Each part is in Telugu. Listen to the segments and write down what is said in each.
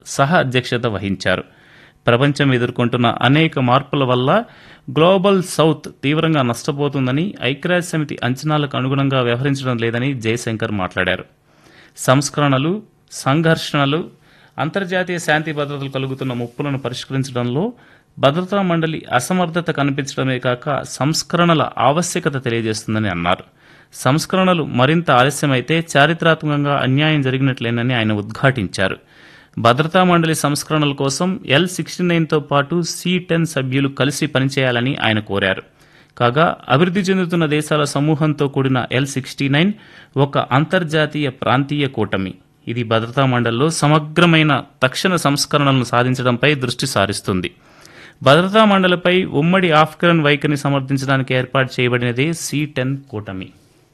సహ అధ్యక్షత వహించారు ప్రపంచం ఎదుర్కొంటున్న అనేక మార్పుల వల్ల గ్లోబల్ సౌత్ తీవ్రంగా నష్టపోతుందని ఐక్యరాజ్య సమితి అంచనాలకు అనుగుణంగా వ్యవహరించడం లేదని జయశంకర్ మాట్లాడారు సంస్కరణలు సంఘర్షణలు అంతర్జాతీయ శాంతి భద్రతలు కలుగుతున్న ముప్పులను పరిష్కరించడంలో భద్రతా మండలి అసమర్థత కనిపించడమే కాక సంస్కరణల ఆవశ్యకత తెలియజేస్తుందని అన్నారు సంస్కరణలు మరింత ఆలస్యమైతే చారిత్రాత్మకంగా అన్యాయం జరిగినట్లేనని ఆయన ఉద్ఘాటించారు భద్రతా మండలి సంస్కరణల కోసం ఎల్ సిక్స్టీ నైన్తో పాటు సి టెన్ సభ్యులు కలిసి పనిచేయాలని ఆయన కోరారు కాగా అభివృద్ధి చెందుతున్న దేశాల సమూహంతో కూడిన ఎల్ సిక్స్టీ నైన్ ఒక అంతర్జాతీయ ప్రాంతీయ కూటమి ఇది భద్రతా మండలిలో సమగ్రమైన తక్షణ సంస్కరణలను సాధించడంపై దృష్టి సారిస్తుంది భద్రతా మండలిపై ఉమ్మడి ఆఫ్ఘన్ వైఖరిని సమర్థించడానికి ఏర్పాటు చేయబడినదే సి టెన్ కూటమి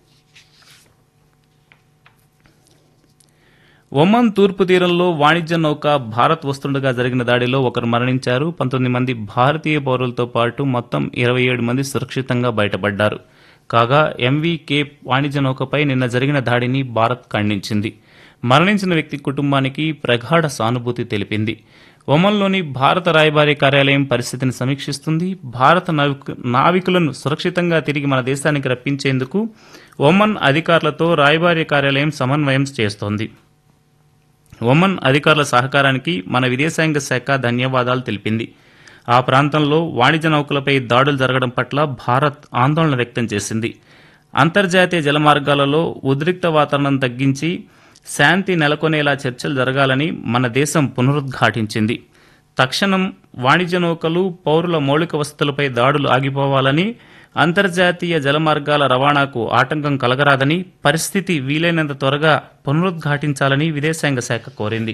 ఒమన్ తూర్పు తీరంలో వాణిజ్య నౌక భారత్ వస్తుండగా జరిగిన దాడిలో ఒకరు మరణించారు పంతొమ్మిది మంది భారతీయ పౌరులతో పాటు మొత్తం ఇరవై ఏడు మంది సురక్షితంగా బయటపడ్డారు కాగా ఎంవీ కేప్ వాణిజ్య నౌకపై నిన్న జరిగిన దాడిని భారత్ ఖండించింది మరణించిన వ్యక్తి కుటుంబానికి ప్రగాఢ సానుభూతి తెలిపింది ఒమన్లోని భారత రాయబారి కార్యాలయం పరిస్థితిని సమీక్షిస్తుంది భారత నావిక నావికులను సురక్షితంగా తిరిగి మన దేశానికి రప్పించేందుకు ఒమన్ అధికారులతో రాయబారి కార్యాలయం సమన్వయం చేస్తోంది ఒమన్ అధికారుల సహకారానికి మన విదేశాంగ శాఖ ధన్యవాదాలు తెలిపింది ఆ ప్రాంతంలో వాణిజ్య నౌకలపై దాడులు జరగడం పట్ల భారత్ ఆందోళన వ్యక్తం చేసింది అంతర్జాతీయ జలమార్గాలలో ఉద్రిక్త వాతావరణం తగ్గించి శాంతి నెలకొనేలా చర్చలు జరగాలని మన దేశం పునరుద్ఘాటించింది తక్షణం వాణిజ్య నౌకలు పౌరుల మౌలిక వసతులపై దాడులు ఆగిపోవాలని అంతర్జాతీయ జలమార్గాల రవాణాకు ఆటంకం కలగరాదని పరిస్థితి వీలైనంత త్వరగా పునరుద్ఘాటించాలని విదేశాంగ శాఖ కోరింది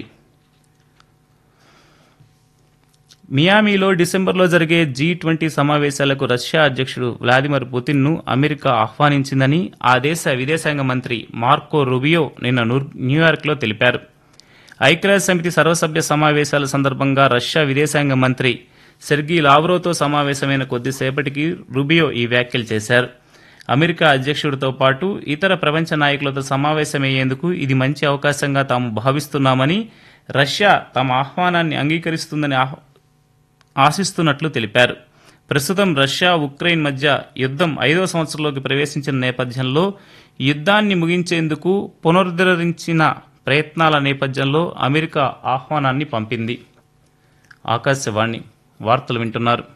మియామిలో డిసెంబర్లో జరిగే జీ ట్వంటీ సమావేశాలకు రష్యా అధ్యక్షుడు వ్లాదిమిర్ పుతిన్ను అమెరికా ఆహ్వానించిందని ఆ దేశ విదేశాంగ మంత్రి మార్కో రుబియో నిన్న నూర్- న్యూయార్క్లో తెలిపారు ఐక్యరాజ్య సమితి సర్వసభ్య సమావేశాల సందర్భంగా రష్యా విదేశాంగ మంత్రి సెర్గీ లావ్రోతో సమావేశమైన కొద్దిసేపటికి రుబియో ఈ వ్యాఖ్యలు చేశారు అమెరికా అధ్యక్షుడితో పాటు ఇతర ప్రపంచ నాయకులతో సమావేశమయ్యేందుకు ఇది మంచి అవకాశంగా తాము భావిస్తున్నామని రష్యా తమ ఆహ్వానాన్ని అంగీకరిస్తుందని ఆహ్- ఆశిస్తున్నట్లు తెలిపారు ప్రస్తుతం రష్యా ఉక్రెయిన్ మధ్య యుద్ధం ఐదో సంవత్సరంలోకి ప్రవేశించిన నేపథ్యంలో యుద్ధాన్ని ముగించేందుకు పునరుద్ధరించిన ప్రయత్నాల నేపథ్యంలో అమెరికా ఆహ్వానాన్ని పంపింది ఆకాశవాణి వార్తలు వింటున్నారు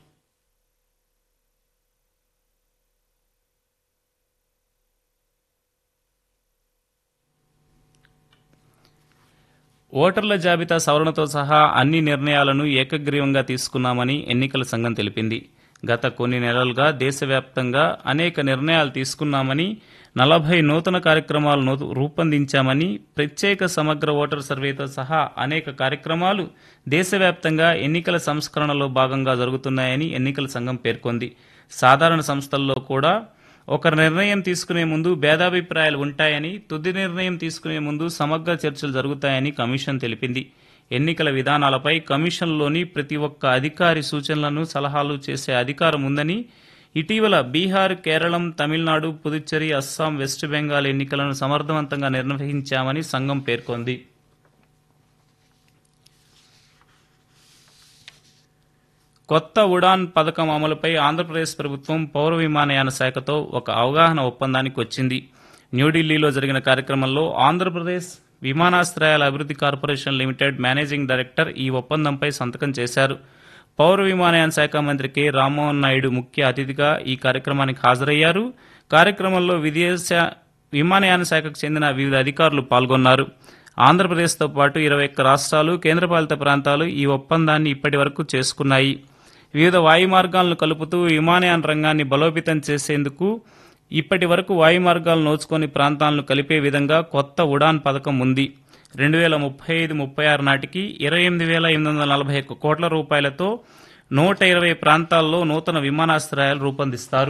ఓటర్ల జాబితా సవరణతో సహా అన్ని నిర్ణయాలను ఏకగ్రీవంగా తీసుకున్నామని ఎన్నికల సంఘం తెలిపింది గత కొన్ని నెలలుగా దేశవ్యాప్తంగా అనేక నిర్ణయాలు తీసుకున్నామని నలభై నూతన కార్యక్రమాలను రూపొందించామని ప్రత్యేక సమగ్ర ఓటర్ సర్వేతో సహా అనేక కార్యక్రమాలు దేశవ్యాప్తంగా ఎన్నికల సంస్కరణలో భాగంగా జరుగుతున్నాయని ఎన్నికల సంఘం పేర్కొంది సాధారణ సంస్థల్లో కూడా ఒక నిర్ణయం తీసుకునే ముందు భేదాభిప్రాయాలు ఉంటాయని తుది నిర్ణయం తీసుకునే ముందు సమగ్ర చర్చలు జరుగుతాయని కమిషన్ తెలిపింది ఎన్నికల విధానాలపై కమిషన్లోని ప్రతి ఒక్క అధికారి సూచనలను సలహాలు చేసే అధికారం ఉందని ఇటీవల బీహార్ కేరళం తమిళనాడు పుదుచ్చేరి అస్సాం వెస్ట్ బెంగాల్ ఎన్నికలను సమర్థవంతంగా నిర్వహించామని సంఘం పేర్కొంది కొత్త ఉడాన్ పథకం అమలుపై ఆంధ్రప్రదేశ్ ప్రభుత్వం పౌర విమానయాన శాఖతో ఒక అవగాహన ఒప్పందానికి వచ్చింది న్యూఢిల్లీలో జరిగిన కార్యక్రమంలో ఆంధ్రప్రదేశ్ విమానాశ్రయాల అభివృద్ధి కార్పొరేషన్ లిమిటెడ్ మేనేజింగ్ డైరెక్టర్ ఈ ఒప్పందంపై సంతకం చేశారు పౌర విమానయాన శాఖ మంత్రి కె రామ్మోహన్ నాయుడు ముఖ్య అతిథిగా ఈ కార్యక్రమానికి హాజరయ్యారు కార్యక్రమంలో విదేశ విమానయాన శాఖకు చెందిన వివిధ అధికారులు పాల్గొన్నారు ఆంధ్రప్రదేశ్తో పాటు ఇరవై ఒక్క రాష్ట్రాలు కేంద్రపాలిత ప్రాంతాలు ఈ ఒప్పందాన్ని ఇప్పటి వరకు చేసుకున్నాయి వివిధ వాయు మార్గాలను కలుపుతూ విమానయాన రంగాన్ని బలోపేతం చేసేందుకు ఇప్పటి వరకు వాయు మార్గాలు నోచుకొని ప్రాంతాలను కలిపే విధంగా కొత్త ఉడాన్ పథకం ఉంది రెండు వేల ముప్పై ఐదు ముప్పై ఆరు నాటికి ఇరవై ఎనిమిది వేల ఎనిమిది వందల నలభై ఒక్క కోట్ల రూపాయలతో నూట ఇరవై ప్రాంతాల్లో నూతన విమానాశ్రయాలు రూపొందిస్తారు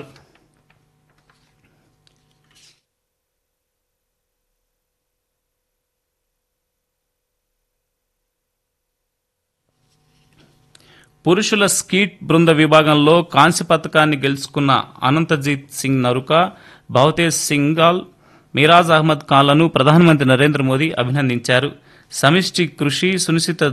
పురుషుల స్కీట్ బృంద విభాగంలో కాంస్య పథకాన్ని గెలుచుకున్న అనంతజీత్ సింగ్ నరుక భవతేజ్ సింగాల్ మిరాజ్ అహ్మద్ ఖాన్లను ప్రధానమంత్రి నరేంద్ర మోదీ అభినందించారు సమిష్టి కృషి సునిశ్చిత